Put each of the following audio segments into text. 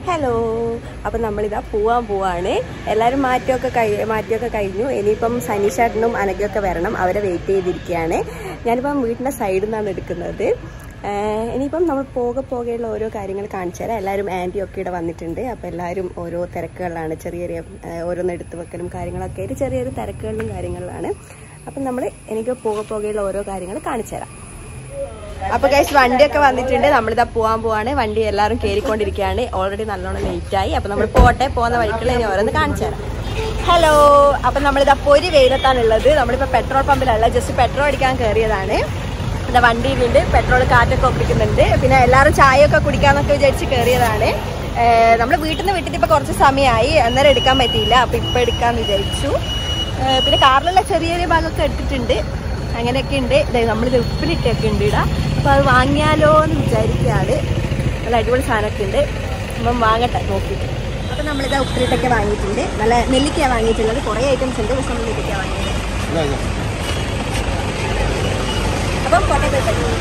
Hello അപ്പം നമ്മളിതാ പോവാൻ പോവാണ് എല്ലാവരും മാറ്റമൊക്കെ കഴി മാറ്റമൊക്കെ കഴിഞ്ഞു ഇനിയിപ്പം സനീഷേട്ടനും അനഘയൊക്കെ വരണം അവരെ വെയിറ്റ് ചെയ്തിരിക്കുകയാണ് ഞാനിപ്പം വീട്ടിൻ്റെ സൈഡിൽ നിന്നാണ് എടുക്കുന്നത് ആഹ് ഇനിയിപ്പം നമ്മൾ പോകെ പോകെയുള്ള ഓരോ കാര്യങ്ങൾ കാണിച്ചു തരാം എല്ലാവരും ആൻറ്റി ഒക്കെ ഇവിടെ വന്നിട്ടുണ്ട് അപ്പോൾ എല്ലാവരും ഓരോ തിരക്കുകളിലാണ് ചെറിയ ചെറിയ ആഹ് ഓരോന്ന് എടുത്തു വെക്കലും കാര്യങ്ങളൊക്കെ ആയിട്ട് ചെറിയ ചെറിയ തിരക്കുകളിലും കാര്യങ്ങളിലാണ് അപ്പം നമ്മൾ എനിക്ക് പോകെ പോകെയുള്ള ഓരോ കാര്യങ്ങൾ കാണിച്ചു തരാം അപ്പൊ ഗൈസ് വണ്ടിയൊക്കെ വന്നിട്ടുണ്ട് നമ്മളിതാ പോവാൻ പോവാണ് വണ്ടി എല്ലാവരും കയറിക്കൊണ്ടിരിക്കുകയാണ് ഓൾറെഡി നല്ലോണം ലേറ്റ് ആയി അപ്പൊ നമ്മൾ പോട്ടെ പോകുന്ന വഴിക്കുള്ള ഇനി ഓരോന്ന് കാണിച്ചു തരാം ഹലോ അപ്പൊ നമ്മളിതാ പൊരി വെയിലത്താണുള്ളത് നമ്മളിപ്പോ പെട്രോൾ പമ്പിലല്ല ജസ്റ്റ് പെട്രോൾ അടിക്കാൻ കയറിയതാണ് എന്താ വണ്ടിയിലുണ്ട് പെട്രോൾ കാറ്റൊക്കെ ഒപ്പിക്കുന്നുണ്ട് പിന്നെ എല്ലാവരും ചായയൊക്കെ കുടിക്കാന്നൊക്കെ വിചാരിച്ച് കയറിയതാണ് നമ്മൾ വീട്ടിൽ നിന്ന് വിട്ടിട്ട് ഇപ്പൊ കുറച്ച് സമയമായി അന്നേരം എടുക്കാൻ പറ്റിയില്ല അപ്പൊ ഇപ്പൊ എടുക്കാന്ന് വിചാരിച്ചു ഏഹ് പിന്നെ കാറിലുള്ള ചെറിയ ചെറിയ ഭാഗമൊക്കെ എടുത്തിട്ടുണ്ട് അങ്ങനെയൊക്കെ ഉണ്ട് നമ്മളിത് ഉപ്പിലിട്ടൊക്കെ ഉണ്ട് ഇടാ അപ്പോൾ അത് വാങ്ങിയാലോ എന്ന് വിചാരിക്കുകയാണ് നല്ല അടിപൊളി സാധനമൊക്കെ ഉണ്ട് അപ്പം വാങ്ങട്ടെ നോക്കിയിട്ട് അപ്പം നമ്മളിത് ഉപ്പിലിട്ടൊക്കെ വാങ്ങിയിട്ടുണ്ട് നല്ല നെല്ലിക്ക വാങ്ങിയിട്ടുള്ളത് കുറേ ഐറ്റംസ് ഉണ്ട് പക്ഷെ നമ്മൾ നെല്ലിക്ക വാങ്ങിയത് അപ്പം പോട്ടെ പോയി കഴിയും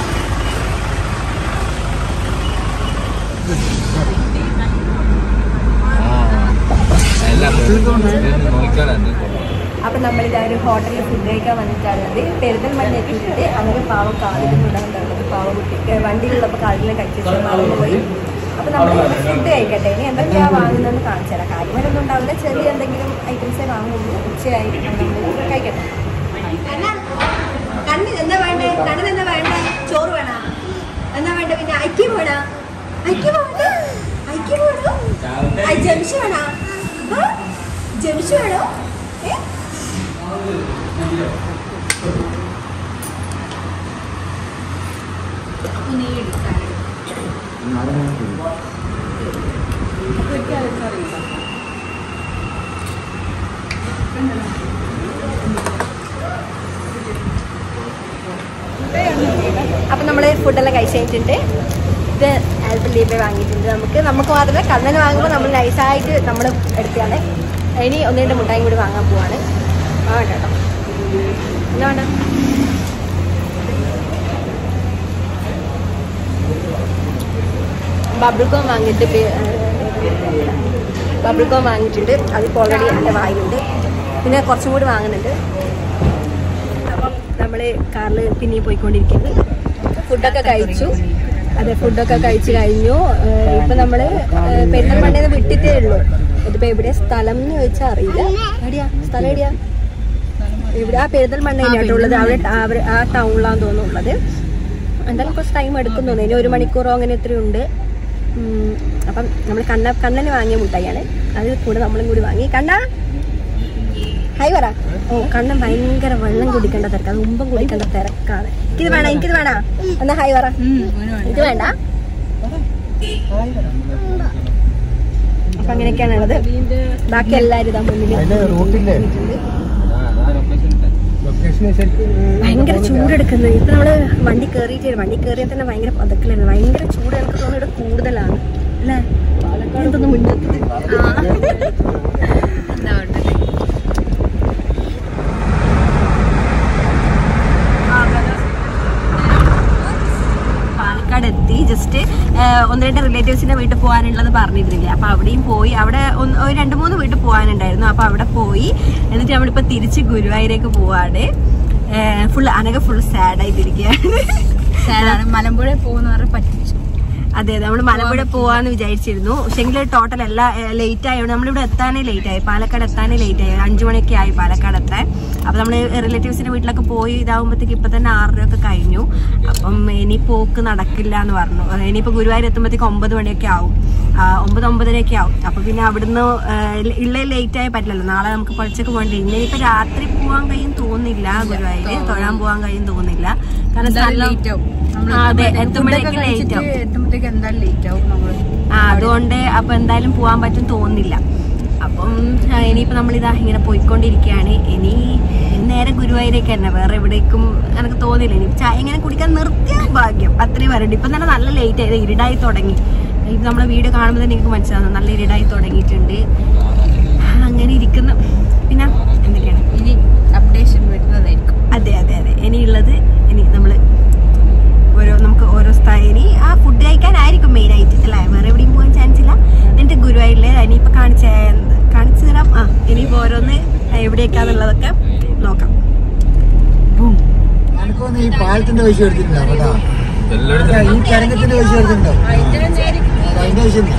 എല്ലാം നോക്കിയാലാണ് അപ്പം നമ്മളിത് ഒരു ഹോട്ടലിൽ ഫുഡ് കഴിക്കാൻ വന്നിട്ടാണുള്ളത് പെരുന്തൽമണ്ണ എത്തിയിട്ടുണ്ട് അങ്ങനെ പാവം കാലിലും ഉണ്ടാകുന്നുള്ളത് പാവം കുട്ടിക്ക് വണ്ടിയിലുള്ളപ്പോൾ കാലിലും കഴിച്ചിട്ട് മറന്നു പോയി അപ്പം നമ്മൾ ഫുഡ് കഴിക്കട്ടെ ഇനി എന്തൊക്കെയാണ് വാങ്ങുന്നതെന്ന് കാണിച്ചു തരാം കാര്യമായിട്ടൊന്നും ഉണ്ടാവില്ല ചെറിയ എന്തെങ്കിലും ഐറ്റംസേ വാങ്ങുള്ളൂ ഉച്ചയായി നമ്മൾ കഴിക്കട്ടെ കണ്ണ് എന്താ വേണ്ടേ കണ്ണിന് എന്താ വേണ്ടേ ചോറ് വേണോ എന്നാ വേണ്ട പിന്നെ ഐക്യം വേണോ ഐക്യം വേണ്ട ഐക്യം വേണോ ഐ ജംഷി വേണോ ആ? ജംഷി വേണോ ഏ അപ്പം നമ്മൾ ഫുഡെല്ലാം കഴിച്ച് കഴിഞ്ഞിട്ടുണ്ട് ഇത് ആൽപ്പല്ലീപ്പേ വാങ്ങിയിട്ടുണ്ട് നമുക്ക് നമുക്ക് മാത്രമല്ല കണ്ണന് വാങ്ങുമ്പോൾ നമ്മൾ നൈസായിട്ട് നമ്മൾ എടുക്കുകയാണ് ഇനി ഒന്ന് രണ്ട് മുട്ടായും കൂടി വാങ്ങാൻ പോവാണ് ആ വേണ്ട കേട്ടോ എന്നാ വേണ്ട ബബിൾകോം വാങ്ങിയിട്ട് ബബിൾകോം വാങ്ങിയിട്ടുണ്ട് അതിപ്പോൾ ഓൾറെഡി എൻ്റെ വായുണ്ട് പിന്നെ കുറച്ചും കൂടി വാങ്ങുന്നുണ്ട് അപ്പം നമ്മൾ കാറിൽ പിന്നെയും പോയിക്കൊണ്ടിരിക്കുന്നത് ഫുഡൊക്കെ കഴിച്ചു അതെ ഫുഡൊക്കെ കഴിച്ചു കഴിഞ്ഞു ഏഹ് ഇപ്പൊ നമ്മള് ഏഹ് പെരിന്തൽമണ്ണയിൽ നിന്ന് വിട്ടിട്ടേ ഉള്ളൂ ഇതിപ്പോ എവിടെയാ സ്ഥലം എന്ന് ചോദിച്ചാൽ അറിയില്ല എവിടെയാ സ്ഥലം എവിടെയാ ഇവിടെ ആ പെരിന്തൽമണ്ണയിലായിട്ടുള്ളത് അവിടെ ട- അവർ ആ ടൗണിലാന്ന് തോന്നുന്നു ഉള്ളത് എന്തായാലും കുറച്ച് ടൈം എടുക്കും തോന്നുന്നു ഇനി ഒരു മണിക്കൂറോ അങ്ങനെ എത്രയുണ്ട് ഉം, അപ്പം നമ്മൾ കണ്ണ കണ്ണന് വാങ്ങിയ മുട്ടായിയാണ് അത് കൂടെ നമ്മളും കൂടി വാങ്ങി കണ്ണാ ഹായ് പറ ഓ കണ്ണൻ ഭയങ്കര വെള്ളം കുടിക്കേണ്ട തിരക്ക് അത് മുമ്പും കുടിക്കേണ്ട തിരക്കാണ് എനിക്കിത് വേണം എനിക്കിത് വേണ എന്നാ ഹായ് പറ ഇത് വേണ്ട അപ്പൊ അങ്ങനെയൊക്കെയാണ് ഉള്ളത് ബാക്കി എല്ലാവരും ഇതാ മുന്നിൽ റൂട്ടില്ലേ ലൊക്കേഷൻ ഭയങ്കര ചൂടെടുക്കുന്നത് ഇപ്പൊ നമ്മള് വണ്ടി കയറിയിട്ട് വണ്ടി കയറിയാൽ തന്നെ ഭയങ്കര പതക്കലാണ് ഭയങ്കര ചൂട് എനിക്ക് തോന്നുന്നു ഇവിടെ കൂടുതലാണ് അല്ലേ പാലക്കാട് മുന്നത്ത് പാലക്കാട് എത്തി ജസ്റ്റ് ഒന്ന് രണ്ട് റിലേറ്റീവ്സിന്റെ വീട്ടിൽ പോകാനുള്ളത് പറഞ്ഞിരുന്നില്ലേ അപ്പൊ അവിടെയും പോയി അവിടെ ഒന്ന് ഒരു രണ്ട് മൂന്ന് വീട്ടിൽ പോകാനുണ്ടായിരുന്നു അപ്പൊ അവിടെ പോയി എന്നിട്ട് നമ്മളിപ്പോ തിരിച്ച് ഗുരുവായൂരേക്ക് പോവാണ് ഫുൾ അനക ഫുൾ സാഡ് ആയിട്ടിരിക്കുകയാണ് മലമ്പുഴ പോകുന്നവരെ പറ്റിച്ചു അതെ അതെ നമ്മൾ മലമ്പുഴ പോവാന്ന് വിചാരിച്ചിരുന്നു പക്ഷെങ്കിൽ ടോട്ടൽ എല്ലാം ലേറ്റ് ആയതുകൊണ്ട് നമ്മളിവിടെ എത്താനേ ലേറ്റ് ആയി പാലക്കാട് എത്താനേ ലേറ്റ് ആയി അഞ്ചു മണിയൊക്കെ ആയി പാലക്കാട് എത്താൻ അപ്പൊ നമ്മൾ റിലേറ്റീവ്സിന്റെ വീട്ടിലൊക്കെ പോയി ഇതാവുമ്പോഴത്തേക്ക് ഇപ്പൊ തന്നെ ആറരയൊക്കെ കഴിഞ്ഞു അപ്പം ഇനി പോക്ക് നടക്കില്ല എന്ന് പറഞ്ഞു അഹ് ഇനിയിപ്പോ ഗുരുവായൂർ എത്തുമ്പോഴത്തേക്ക് ഒമ്പത് മണിയൊക്കെ ആവും ആ, ഒമ്പത് ഒമ്പതരയൊക്കെ ആവും അപ്പൊ പിന്നെ അവിടുന്ന് ഉള്ള ലേറ്റ് ആയി പറ്റില്ലല്ലോ നാളെ നമുക്ക് പൊളിച്ചൊക്കെ പോകണ്ടേ ഇനിയിപ്പോ രാത്രി പോവാൻ കഴിയും തോന്നില്ല ഗുരുവായൂര് തൊഴാൻ പോവാൻ കഴിയും തോന്നില്ല കാരണം സ്ഥലം ആ, അതെ എത്തുമ്പോഴേക്ക് ലേറ്റ് ആവും എത്തുമ്പോഴത്തേക്ക് എന്തായാലും ലേറ്റ് ആവും നമ്മള് ആ അതുകൊണ്ട് അപ്പൊ എന്തായാലും പോകാൻ പറ്റും തോന്നുന്നില്ല അപ്പം ആ, ഇനിയിപ്പോ നമ്മളിതാ ഇങ്ങനെ പോയിക്കൊണ്ടിരിക്കുകയാണ് ഇനി നേരെ ഗുരുവായൂരേക്ക് തന്നെ വേറെ എവിടേക്കും എനിക്ക് തോന്നില്ല ഇനി ചായ ഇങ്ങനെ കുടിക്കാൻ നിർത്തിയ ഭാഗ്യം അത്രയും വരണ്ട് ഇപ്പം തന്നെ നല്ല ലേറ്റ് ആയത് ഇരുടായി തുടങ്ങി ഇപ്പം നമ്മളെ വീഡിയോ കാണുമ്പോൾ തന്നെ എനിക്ക് മനസ്സിലാവുന്നു നല്ല ഇരുടായി തുടങ്ങിയിട്ടുണ്ട് അങ്ങനെ ഇരിക്കുന്നു പിന്നെ എന്തൊക്കെയാണ് ഇനി അപ്ഡേഷൻ വരുന്നതായിരിക്കും അതെ അതെ അതെ ഇനിയുള്ളത് ഇനി നമ്മൾ ഓരോ നമുക്ക് ഓരോ സ്ഥലം ഇനി ആ ഫുഡ് കഴിക്കാനായിരിക്കും മെയിൻ ആയിട്ട് അല്ലേ വേറെ എവിടെയും പോകാൻ ചാൻസ് ഇല്ല എവിടെയൊക്കെയാന്നുള്ളതൊക്കെ നോക്കാം എനിക്കൊന്ന് ഈ പാലത്തിന്റെ പൈസ എടുത്തിട്ടുണ്ടോ കേട്ടോ എല്ലായിടത്തും ഈ തരംഗത്തിന്റെ പൈസ എടുത്തിട്ടുണ്ടോ അതിന്റെ ആവശ്യമില്ല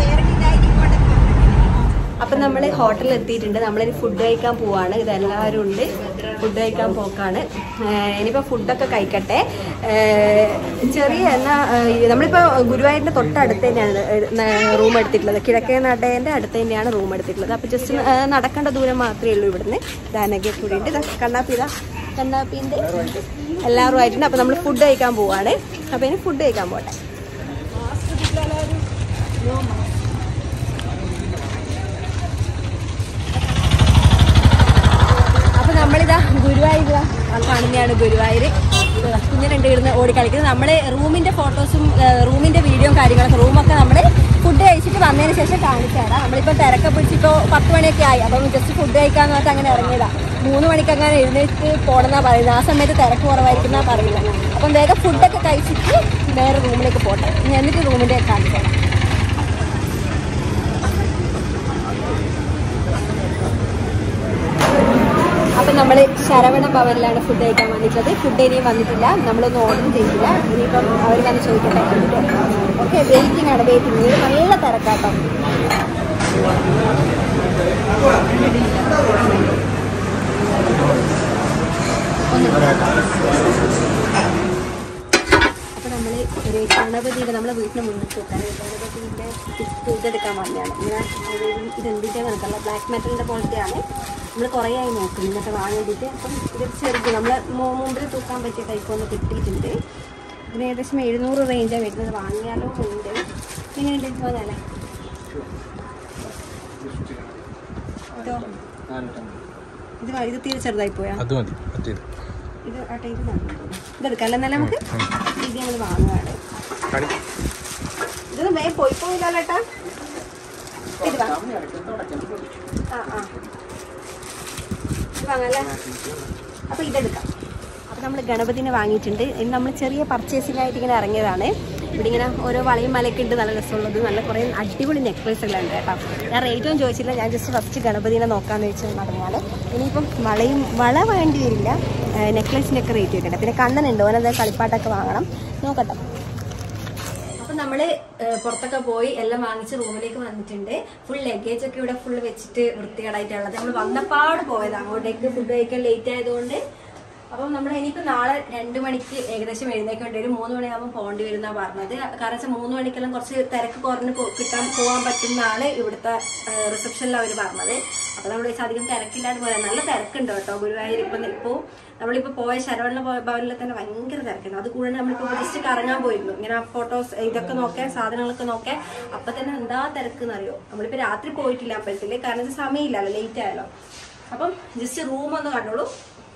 അപ്പൊ നമ്മൾ ഹോട്ടലിൽ എത്തിയിട്ടുണ്ട് നമ്മളിനി ഫുഡ് കഴിക്കാൻ പോവാണ് ഇതെല്ലാവരും ഉണ്ട് ഫുഡ് കഴിക്കാൻ പോക്കാണ് ഏഹ് ഇനിയിപ്പോ ഫുഡൊക്കെ കഴിക്കട്ടെ ഏഹ് ചെറിയ എന്നാ ഏഹ് നമ്മളിപ്പോ ഗുരുവായൂരിന്റെ തൊട്ടടുത്ത് തന്നെയാണ് റൂം എടുത്തിട്ടുള്ളത് കിഴക്കേ നടേന്റെ അടുത്ത് തന്നെയാണ് റൂം എടുത്തിട്ടുള്ളത് അപ്പൊ ജസ്റ്റ് നടക്കേണ്ട ദൂരം മാത്രമേ ഉള്ളൂ ഇവിടുന്ന് ദാനകെ കൂടി ഉണ്ട് കണ്ണാപ്പി ഇതാ കണ്ണാപ്പിന്റെ എല്ലാവരും ആയിട്ടുണ്ട് അപ്പൊ നമ്മൾ ഫുഡ് കഴിക്കാൻ പോവാണ് അപ്പൊ ഇനി ഫുഡ് കഴിക്കാൻ പോട്ടെ അപ്പൊ നമ്മളിതാ ഗുരുവായൂർ ഇതാ ആ കാണുന്നതാണ് ഗുരുവായൂർ കുഞ്ഞിനുണ്ട് ഇടുന്ന് ഓടി കളിക്കുന്നത് നമ്മള് റൂമിന്റെ ഫോട്ടോസും റൂമിന്റെ വീഡിയോയും കാര്യങ്ങളൊക്കെ റൂമൊക്കെ നമ്മള് ഫുഡ് കഴിച്ചിട്ട് വന്നതിന് ശേഷം കാണിച്ചാടാ നമ്മളിപ്പോ തിരക്കെ പിടിച്ചിപ്പോ പത്ത് മണിയൊക്കെ ആയി അപ്പം ജസ്റ്റ് ഫുഡ് കഴിക്കാന്ന് പറഞ്ഞിട്ട് അങ്ങനെ ഇറങ്ങിയതാ മൂന്ന് മണിക്ക് അങ്ങനെ എഴുന്നേറ്റ് പോണെന്നാ പറയുന്നത് ആ സമയത്ത് തിരക്ക് കുറവായിരിക്കും പറയുന്നത് അപ്പം വേഗം ഫുഡൊക്കെ കഴിച്ചിട്ട് വേറെ റൂമിലേക്ക് പോട്ടെ ഇനി എന്നിട്ട് റൂമിന്റെ കാണിച്ചാടാ അപ്പൊ നമ്മള് ശരവണ ഭവനിലാണ് ഫുഡ് കഴിക്കാൻ വന്നിട്ടുള്ളത് ഫുഡ് ഇനിയും വന്നിട്ടില്ല നമ്മളൊന്നും ഓർഡർ ചെയ്തില്ല ഇനിയിപ്പം അവർ വന്ന് ചോദിക്കട്ടെ ഓക്കെ വെയിറ്റിംഗ് ആണ് വെയിറ്റിംഗ് ഇത് നല്ല തിരക്കാട്ടോ അപ്പൊ നമ്മള് ഒരു ഗണപതിയുടെ നമ്മളെ വീട്ടിന് മുന്നിട്ട് വെക്കാൻ ഗണപതിന്റെ ഇതെടുക്കാൻ വന്നതാണ് ഇങ്ങനെ ഒരു ഇതെന്തിന്റെ കണക്കല്ല ബ്ലാക്ക് മെറ്റലിന്റെ പോലത്തെയാണ് നമ്മൾ കുറേ ആയി നോക്കുന്നു ഇന്നത്തെ വാങ്ങാൻ വേണ്ടിയിട്ട് അപ്പം ഇത് ചെറുത് നമ്മളെ മു- മുമ്പിൽ തൂക്കാൻ പറ്റിയ ടൈപ്പ് ഒന്ന് കിട്ടിയിട്ടുണ്ട് ഇതിന് ഏകദേശം എഴുന്നൂറ് റേഞ്ചാണ് വരുന്നത് വാങ്ങിയാലോ ഉണ്ട് എങ്ങനെയുണ്ട് തോന്നാലേ ഇതോ ഇത് വ- ഇത് തീരെ ചെറുതായി പോയാ അത് മതി മറ്റേത് ഇത് ആ ടൈപ്പ് ഇതെടുക്കാം അല്ലേ എന്നാലും നമുക്ക് ഇത് ഞങ്ങൾ വാങ്ങുകയാണ് ഇത് വേഗം പോയി പോയില്ല കേട്ടാ ഇത് വാ ആ ആ ഇത് വാങ്ങാല്ലേ അപ്പൊ ഇതെടുക്കാം അപ്പൊ നമ്മൾ ഗണപതിനെ വാങ്ങിയിട്ടുണ്ട് ഇനി നമ്മൾ ചെറിയ പർച്ചേസിംഗ് ആയിട്ട് ഇങ്ങനെ ഇറങ്ങിയതാണ് ഇവിടെ ഇങ്ങനെ ഓരോ വളയും മലയൊക്കെ ഉണ്ട് നല്ല രസമുള്ളത് നല്ല കുറേ അടിപൊളി നെക്ലേസുകളുണ്ട് കേട്ടോ ഞാൻ റേറ്റ് ഒന്നും ചോദിച്ചില്ല ഞാൻ ജസ്റ്റ് ഫസ്റ്റ് ഗണപതിനെ നോക്കാന്ന് വെച്ച് നടന്നാൽ ഇനിയിപ്പം വളയും വള വേണ്ടി വരില്ല നെക്ലേസിൻ്റെ ഒക്കെ റേറ്റ് വെക്കട്ടെ പിന്നെ കണ്ണനുണ്ട് ഓനെന്താ കളിപ്പാട്ടൊക്കെ വാങ്ങണം നോക്കട്ടെ അപ്പൊ നമ്മള് ഏഹ്, പുറത്തൊക്കെ പോയി എല്ലാം വാങ്ങിച്ച് റൂമിലേക്ക് വന്നിട്ടുണ്ട് ഫുൾ ലഗേജ് ഒക്കെ ഇവിടെ ഫുൾ വെച്ചിട്ട് വൃത്തികേടായിട്ടുള്ളത് നമ്മൾ വന്നപ്പാട് പോയത് അങ്ങോട്ടേക്ക് ഫുഡ് കഴിക്കാൻ ലേറ്റ് ആയതുകൊണ്ട് അപ്പം നമ്മൾ ഇനിയിപ്പോൾ നാളെ രണ്ട് മണിക്ക് ഏകദേശം എഴുന്നേക്കേണ്ടി വരും മൂന്ന് മണിയാകുമ്പോൾ പോകേണ്ടി വരുന്ന പറഞ്ഞത് കാരണം വെച്ചാൽ മൂന്ന് മണിക്കെല്ലാം കുറച്ച് തിരക്ക് കുറഞ്ഞ് പോ- കിട്ടാൻ പോകാൻ പറ്റുന്നതാണ് ഇവിടുത്തെ റിസപ്ഷനിൽ അവർ പറഞ്ഞത് അപ്പോൾ നമ്മൾ വെച്ചാൽ അധികം തിരക്കില്ലാതെ പോയാൽ നല്ല തിരക്കുണ്ട് കേട്ടോ ഗുരുവായൂർ ഇപ്പം ഇപ്പോൾ നമ്മളിപ്പോൾ പോയ ശരവണ ഭവനിൽ തന്നെ ഭയങ്കര തിരക്കാണ് അത് കൂടാതെ നമ്മളിപ്പോൾ ജസ്റ്റ് കറങ്ങാൻ പോയിരുന്നു ഇങ്ങനെ ഫോട്ടോസ് ഇതൊക്കെ നോക്കാൻ സാധനങ്ങളൊക്കെ നോക്കാൻ അപ്പം തന്നെ എന്താ തിരക്കെന്ന് അറിയോ നമ്മളിപ്പോൾ രാത്രി പോയിട്ടില്ല അമ്പലത്തിൽ കാരണം ഇത് സമയമില്ലല്ലോ ലേറ്റ് ആയല്ലോ അപ്പം ജസ്റ്റ് റൂം ഒന്ന് കണ്ടോളൂ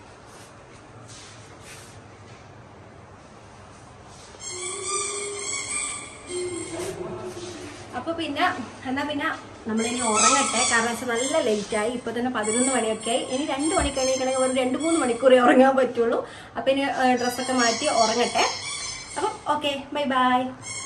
അപ്പൊ പിന്നെ എന്നാ പിന്നെ നമ്മളിനി ഉറങ്ങട്ടെ കാരണം വെച്ചാൽ നല്ല ലേറ്റ് ആയി ഇപ്പൊ തന്നെ പതിനൊന്ന് മണിയൊക്കെ ആയി ഇനി രണ്ട് മണി കഴിക്കണമെങ്കിൽ ഒരു രണ്ട് മൂന്ന് മണിക്കൂറേ ഉറങ്ങാൻ പറ്റുള്ളൂ അപ്പൊ ഇനി ഡ്രസ്സൊക്കെ മാറ്റി ഉറങ്ങട്ടെ അപ്പം ഓക്കെ ബൈ ബൈ